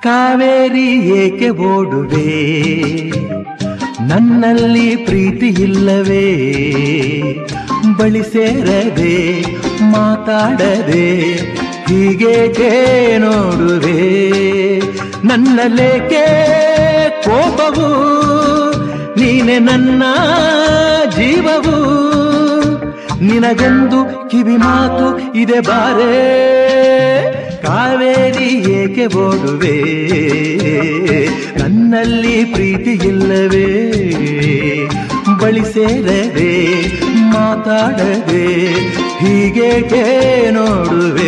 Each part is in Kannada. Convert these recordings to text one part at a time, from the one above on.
ಕಾವೇರಿ ಏಕೆ ಓಡುವೆ ನನ್ನಲ್ಲಿ ಪ್ರೀತಿ ಇಲ್ಲವೇ ಬಳಿ ಸೇರದೆ ಮಾತಾಡದೆ ಹೀಗೇಕೆ ನೋಡುವೆ ನನ್ನಲ್ಲೇಕೆ ಕೋಪವು ನೀನೆ ನನ್ನ ಜೀವವು ನಿನಗೊಂದು ಕಿವಿ ಮಾತು ಇದೆ ಬಾರೆ ಕಾವೇರಿ ಏಕೆ ಓಡುವೆ ನನ್ನಲ್ಲಿ ಪ್ರೀತಿ ಇಲ್ಲವೇ ಬಳಿ ಸೇರದೆ ಮಾತಾಡದೆ ಹೀಗೇಕೆ ನೋಡುವೆ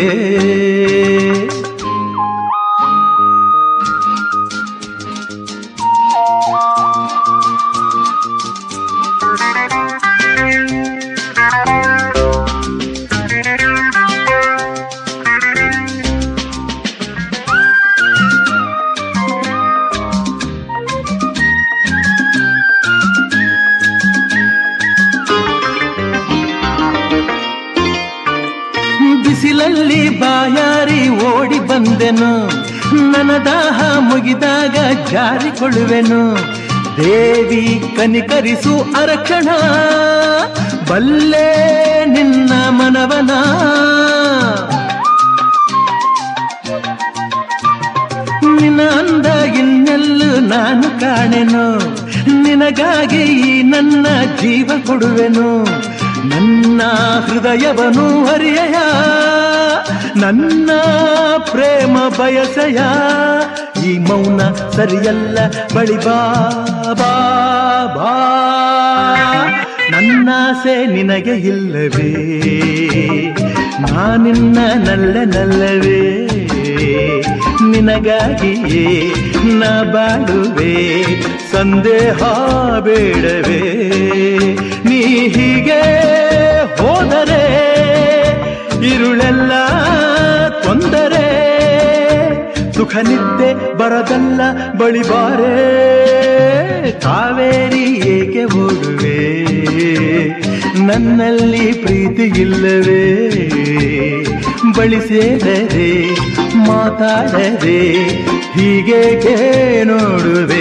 ಬಿಸಿಲಲ್ಲಿ ಬಾಯಾರಿ ಓಡಿ ಬಂದೆನು ನನ್ನ ದಾಹ ಮುಗಿದಾಗ ಜಾರಿಕೊಳ್ಳುವೆನು ದೇವಿ ಕನಿಕರಿಸು ಅರಕ್ಷಣ ಬಲ್ಲೆ ನಿನ್ನ ಮನವನ ನಿನ್ನ ಅಂದ ಇನ್ನೆಲ್ಲೂ ನಾನು ಕಾಣೆನು ನಿನಗಾಗಿ ಈ ನನ್ನ ಜೀವ ಕೊಡುವೆನು ನನ್ನ ಹೃದಯವನು ಹರಿಯಯ ನನ್ನ ಪ್ರೇಮ ಬಯಸಯ ಈ ಮೌನ ಸರಿಯಲ್ಲ ಬಳಿ ಬಾ ಬಾ ಬಾ ನನ್ನಾಸೆ ನಿನಗೆ ಇಲ್ಲವೇ ನಾನಿನ್ನ ನಲ್ಲ ನಲ್ಲವೇ ನಿನಗಾಗಿಯೇ ನಾ ಬಾಳುವೆ ಸಂದೇಹ ಬೇಡವೇ ನೀ ಹೀಗೆ ಹೋದರೆ ಇರುಳೆಲ್ಲ ತೊಂದರೆ ಸುಖ ನಿದ್ದೆ ಬರದಲ್ಲ ಬಳಿ ಬಾರೆ ಕಾವೇರಿ ಏಕೆ ಓಡುವೆ ನನ್ನಲ್ಲಿ ಪ್ರೀತಿ ಇಲ್ಲವೇ ಬಳಿ ಸೇರದೆ ಮಾತಾಡದೆ ಹೀಗೇಕೆ ನೋಡುವೆ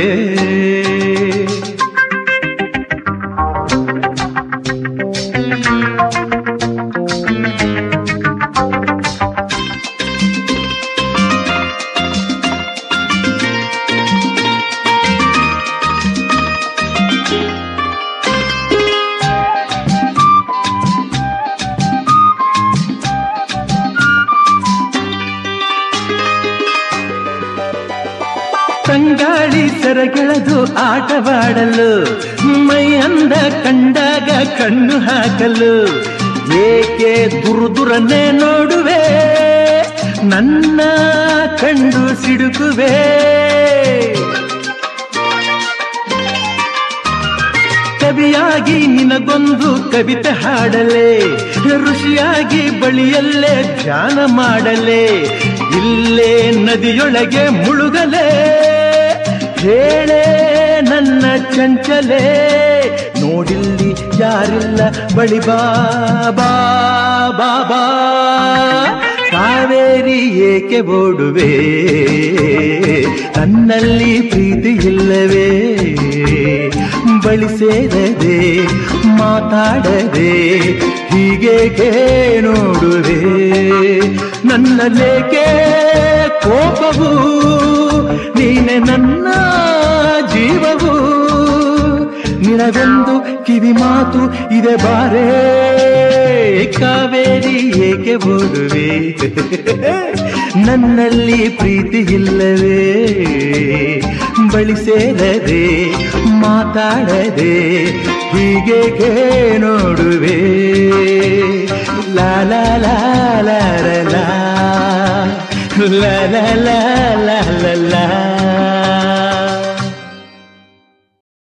ತಂಗಾಳಿ ಸೆರಗೆಳೆದು ಆಟವಾಡಲು ಮೈ ಅಂದ ಕಂಡಾಗ ಕಣ್ಣು ಹಾಕಲು ಏಕೆ ದುರುದುರನ್ನೇ ನೋಡುವೆ ನನ್ನ ಕಂಡು ಸಿಡುಕುವೆ ಕವಿಯಾಗಿ ನಿನಗೊಂದು ಕವಿತೆ ಹಾಡಲೆ ಋಷಿಯಾಗಿ ಬಳಿಯಲ್ಲೇ ಧ್ಯಾನ ಮಾಡಲೆ ಇಲ್ಲೇ ನದಿಯೊಳಗೆ ಮುಳುಗಲೆ ಹೇಳೆ ನನ್ನ ಚಂಚಲೆ ನೋಡಿಲ್ಲಿ ಯಾರಿಲ್ಲ ಬಳಿ ಬಾ ಬಾ ಬಾ ಬಾ ಕಾವೇರಿ ಏಕೆ ಓಡುವೆ ನನ್ನಲ್ಲಿ ಪ್ರೀತಿ ಇಲ್ಲವೇ ಬಳಿ ಸೇರದೆ ಮಾತಾಡದೆ ಹೀಗೇಕೆ ನೋಡುವೆ ನನ್ನಲ್ಲೇಕೆ ಕೋಪವು ನೀನೆ ನನ್ನ ಜೀವವು ನಿನಗೊಂದು ಕಿವಿ ಮಾತು ಇದೆ ಬಾರೇ ಕಾವೇರಿ ಏಕೆ ಓಡುವೆ ನನ್ನಲ್ಲಿ ಪ್ರೀತಿ ಇಲ್ಲವೇ ಬಳಿ ಸೇರದೆ ಮಾತಾಡದೆ ಹೀಗೇಕೆ ನೋಡುವೆ ಲಾ ಲಾ ಲಾ ಲಾ ಲಾ ಲಾ ಲಾ ಲಾ ಲಾ ಲಾ ಲಾ